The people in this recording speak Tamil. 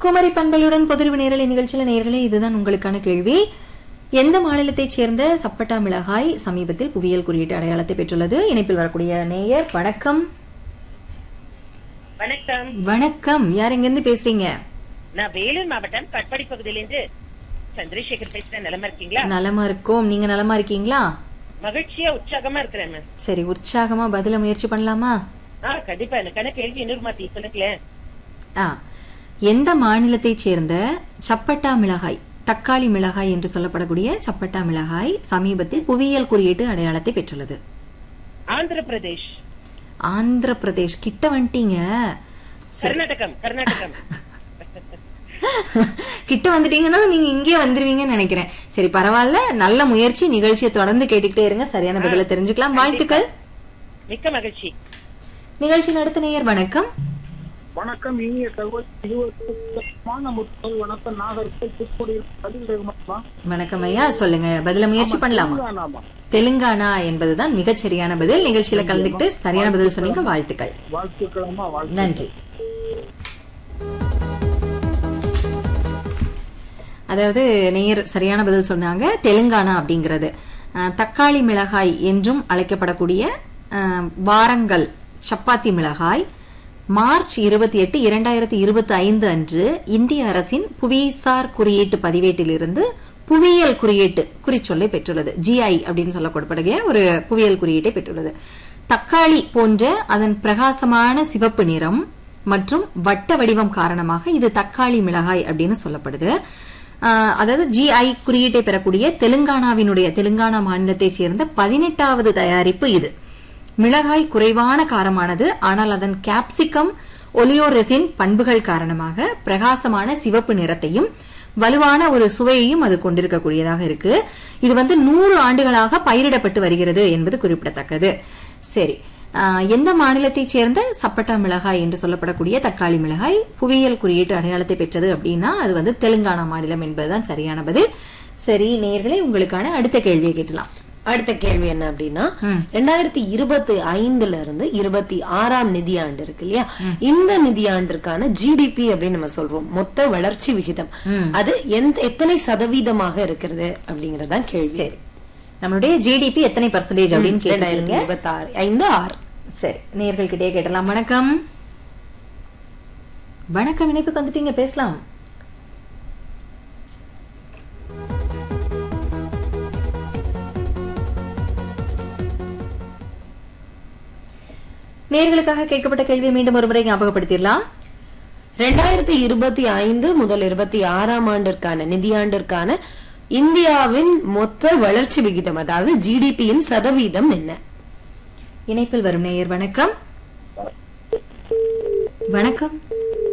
குமரி பண்பலுடன் பொதுர்வு நேரலை நிகழ்ச்சியில நேர்களே இதுதான் உங்களுக்கான கேள்வி எந்த மாநிலத்தைச் சேர்ந்த சப்பட்டா மிளகாய் சமீபத்தில் புவியியல் குறியீட்டு அடையாளத்தை பெற்றுள்ளது இணைப்பில் வரக்கூடிய நேயர் வணக்கம் வணக்கம் வணக்கம் யார் எங்கிருந்து பேசுறீங்க நான் வேலூர் மாவட்டம் கட்பாடி பகுதியிலிருந்து சந்திரசேகர் பேசுறேன் நிலமா இருக்கீங்களா நலமா இருக்கோம் நீங்க நலமா இருக்கீங்களா மகிழ்ச்சியா உற்சாகமா இருக்கிறேன் மேம் சரி உற்சாகமா பதில முயற்சி பண்ணலாமா ஆ கண்டிப்பா எனக்கான கேள்வி இன்னொரு மாத்தி சொல்லுங்களேன் ஆ எந்த மாநிலத்தைச் சேர்ந்த சப்பட்டா மிளகாய் தக்காளி மிளகாய் என்று சொல்லப்படக்கூடிய சப்பட்டா மிளகாய் சமீபத்தில் புவியியல் குறியீட்டு அடையாளத்தை பெற்றுள்ளது ஆந்திர பிரதேஷ் ஆந்திர பிரதேஷ் கிட்ட வந்துட்டீங்க கர்நாடகம் கர்நாடகம் கிட்ட வந்துட்டீங்கன்னா நீங்க இங்கே வந்துருவீங்கன்னு நினைக்கிறேன் சரி பரவாயில்ல நல்ல முயற்சி நிகழ்ச்சியை தொடர்ந்து கேட்டுக்கிட்டே இருங்க சரியான பதில தெரிஞ்சுக்கலாம் வாழ்த்துக்கள் மிக்க மகிழ்ச்சி நிகழ்ச்சியின் அடுத்த நேயர் வணக்கம் வணக்கம் இனிய சகோதரி இருபத்தி முத்தல் வணக்கம் நாகர்கோவில் புதுக்கோடியில் பதில் ரகுமாமா வணக்கம் ஐயா சொல்லுங்க பதில முயற்சி பண்ணலாமா தெலுங்கானாமா தெலுங்கானா என்பதுதான் மிகச் சரியான பதில் நிகழ்ச்சியில கலந்துக்கிட்டு சரியான பதில் சொன்னீங்க வாழ்த்துக்கள் வாழ்த்துக்களமா வாழ்த்து நன்றி அதாவது நேயர் சரியான பதில் சொன்னாங்க தெலுங்கானா அப்படிங்கிறது அஹ், தக்காளி மிளகாய் என்றும் அழைக்கப்படக்கூடிய அஹ், வாரங்கல் சப்பாத்தி மிளகாய் மார்ச் இருபத்தி எட்டு இரண்டாயிரத்தி இருபத்தி ஐந்து அன்று இந்திய அரசின் புவிசார் குறியீட்டு பதிவேட்டிலிருந்து புவியியல் குறியீட்டு குறிச்சொல்லை பெற்றுள்ளது ஜிஐ அப்படின்னு சொல்லக்கூடிய ஒரு புவியியல் குறியீட்டை பெற்றுள்ளது தக்காளி போன்ற அதன் பிரகாசமான சிவப்பு நிறம் மற்றும் வட்ட வடிவம் காரணமாக இது தக்காளி மிளகாய் அப்படின்னு சொல்லப்படுது ஆஹ் அதாவது ஜிஐ குறியீட்டை பெறக்கூடிய தெலுங்கானாவினுடைய தெலுங்கானா மாநிலத்தைச் சேர்ந்த பதினெட்டாவது தயாரிப்பு இது மிளகாய் குறைவான காரமானது ஆனால் அதன் கேப்சிகம் ஒலியோரெசின் பண்புகள் காரணமாக பிரகாசமான சிவப்பு நிறத்தையும் வலுவான ஒரு சுவையையும் அது கொண்டிருக்கக்கூடியதாக இருக்கு இது வந்து நூறு ஆண்டுகளாக பயிரிடப்பட்டு வருகிறது என்பது குறிப்பிடத்தக்கது சரி ஆஹ் எந்த மாநிலத்தைச் சேர்ந்த சப்பட்டா மிளகாய் என்று சொல்லப்படக்கூடிய தக்காளி மிளகாய் புவியியல் குறியீட்டு அடையாளத்தை பெற்றது அப்படின்னா அது வந்து தெலுங்கானா மாநிலம் என்பதுதான் சரியான பதில் சரி நேயர்களே உங்களுக்கான அடுத்த கேள்வியை கேட்டலாம் அடுத்த கேள்வி என்ன அப்படின்னா ம். ரெண்டாயிரத்தி இருபத்தி ஐந்துல இருந்து இருபத்தி ஆறாம் நிதியாண்டு இருக்கு இல்லையா இந்த நிதியாண்டிற்கான ஜிடிபி அப்படின்னு நம்ம சொல்றோம் மொத்த வளர்ச்சி விகிதம் ம். அது எந்த எத்தனை சதவீதமாக இருக்கிறது அப்படிங்கறதான் கேள்வி சரி நம்மளுடைய ஜிடிபி எத்தனை பர்சன்டேஜ் அப்படின்னு ரெண்டாயிரத்தி கேட்டீங்க இருபத்தி ஆறு ஐந்து ஆறு சரி நேர்கள் கிட்டே கேட்டலாம் வணக்கம் வணக்கம் இணைப்புக்கு வந்துட்டீங்க பேசலாம் நேர்களுக்காக கேட்கப்பட்ட கேள்வியை மீண்டும் ஒருமுறை ஞாபகப்படுத்திடலாம் ரெண்டாயிரத்தி இருபத்தி ஐந்து முதல் இருபத்தி ஆறாம் ஆண்டிற்கான நிதியாண்டிற்கான இந்தியாவின் மொத்த வளர்ச்சி விகிதம் அதாவது ஜிடிபியின் சதவீதம் என்ன இணைப்பில் வரும் நேயர் வணக்கம் வணக்கம்